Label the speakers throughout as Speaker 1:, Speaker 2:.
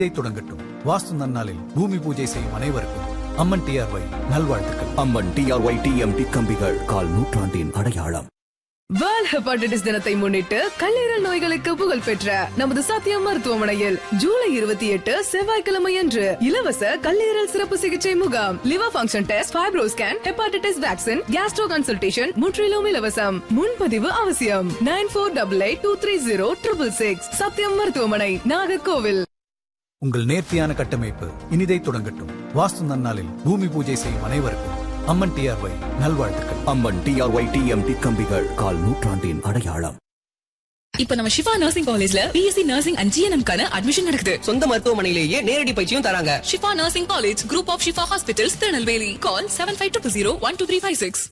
Speaker 1: இதை தொடங்கட்டும் வாஸ்து நன்னாளில் பூமி பூஜை செய்யும் அனைவருக்கும் அம்மன் டிஆர்ஒய் நல்வாழ்த்துக்கள்
Speaker 2: அம்மன் டிஆர்ஒய் டிஎம்டி கம்பிகள் கால் நூற்றாண்டின் அடையாளம்
Speaker 3: வேர்ல்ட் ஹெப்பாடைட்டிஸ் தினத்தை முன்னிட்டு கல்லீரல் நோய்களுக்கு புகழ் பெற்ற நமது சத்தியம் மருத்துவமனையில் ஜூலை இருபத்தி எட்டு செவ்வாய்க்கிழமை அன்று இலவச கல்லீரல் சிறப்பு சிகிச்சை முகாம் liver function test fibro scan hepatitis vaccine gastro consultation முற்றிலும் இலவசம் முன்பதிவு அவசியம் nine four double eight two three zero triple six Sathyam மருத்துவமனை நாகர்கோவில்
Speaker 1: உங்கள் நேர்த்தியான கட்டமைப்பு இனிதை தொடங்கட்டும் வாஸ்து நன்னாளில் பூமி பூஜை செய்யும் அனைவருக்கும் அம்மன் டிஆர்ஒய் நல்வாழ்த்துக்கள்
Speaker 2: அம்மன் டிஆர்ஒய் டிஎம்டி கம்பிகள் கால் நூற்றாண்டின் அடையாளம்
Speaker 4: இப்ப நம்ம சிவா நர்சிங் காலேஜ்ல பிஎஸ்சி நர்சிங் அண்ட் ஜிஎன்எம் கான அட்மிஷன் நடக்குது
Speaker 5: சொந்த மருத்துவமனையிலேயே நேரடி பயிற்சியும் தராங்க
Speaker 4: Shifa nursing college group of Shifa hospitals Tirunelveli call seven five two zero one two three five six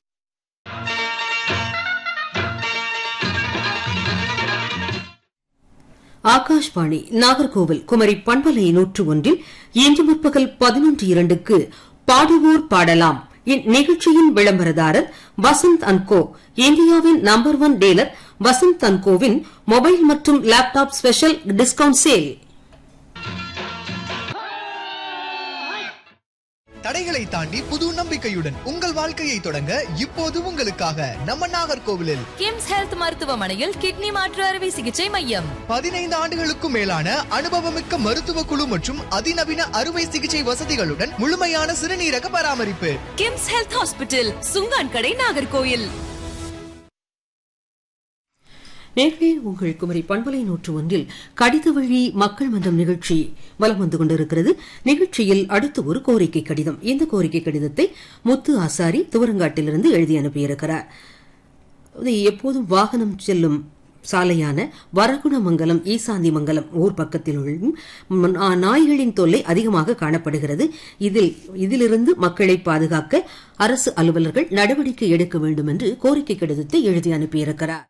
Speaker 6: Akashvani Nagercoil Kumari பண்பலை நூற்று ஒன்றில் இன்று முற்பகல் பதினொன்று இரண்டுக்கு பாடுவோர் பாடலாம் இந்நிகழ்ச்சியின் விளம்பரதாரர் வசந்த் அன்கோ இந்தியாவின் நம்பர் ஒன் டீலர் வசந்த் அன்கோவின் மொபைல் மற்றும் லேப்டாப் ஸ்பெஷல் டிஸ்கவுண்ட் சேல்
Speaker 7: தடைகளை தாண்டி புது நம்பிக்கையுடன் உங்கள் வாழ்க்கையை தொடங்க இப்போது உங்களுக்காக நம்ம நாகர்கோவிலில்
Speaker 8: கிம்ஸ் ஹெல்த் மருத்துவமனையில் கிட்னி மாற்று அறுவை சிகிச்சை மையம்
Speaker 7: பதினைந்து ஆண்டுகளுக்கும் மேலான அனுபவமிக்க மருத்துவ குழு மற்றும் அதிநவீன அறுவை சிகிச்சை வசதிகளுடன் முழுமையான சிறுநீரக பராமரிப்பு
Speaker 8: கிம்ஸ் ஹெல்த் ஹாஸ்பிட்டல் சுங்கான் கடை நாகர்கோயில்
Speaker 6: நேர்களே உங்கள் குமரி பண்பலை நூற்று ஒன்றில் கடித வழி மக்கள் மன்றம் நிகழ்ச்சி வலம் வந்து கொண்டிருக்கிறது நிகழ்ச்சியில் அடுத்து ஒரு கோரிக்கை கடிதம் இந்த கோரிக்கை கடிதத்தை முத்து ஆசாரி துவரங்காட்டிலிருந்து எழுதி அனுப்பியிருக்கிறார் இது எப்போதும் வாகனம் செல்லும் சாலையான வரகுணமங்கலம் ஈசாந்திமங்கலம் ஊர் பக்கத்தில் உள்ள நாய்களின் தொல்லை அதிகமாக காணப்படுகிறது இதில் இதிலிருந்து மக்களை பாதுகாக்க அரசு அலுவலர்கள் நடவடிக்கை எடுக்க வேண்டும் என்று கோரிக்கை கடிதத்தை எழுதி அனுப்பியிருக்கிறார்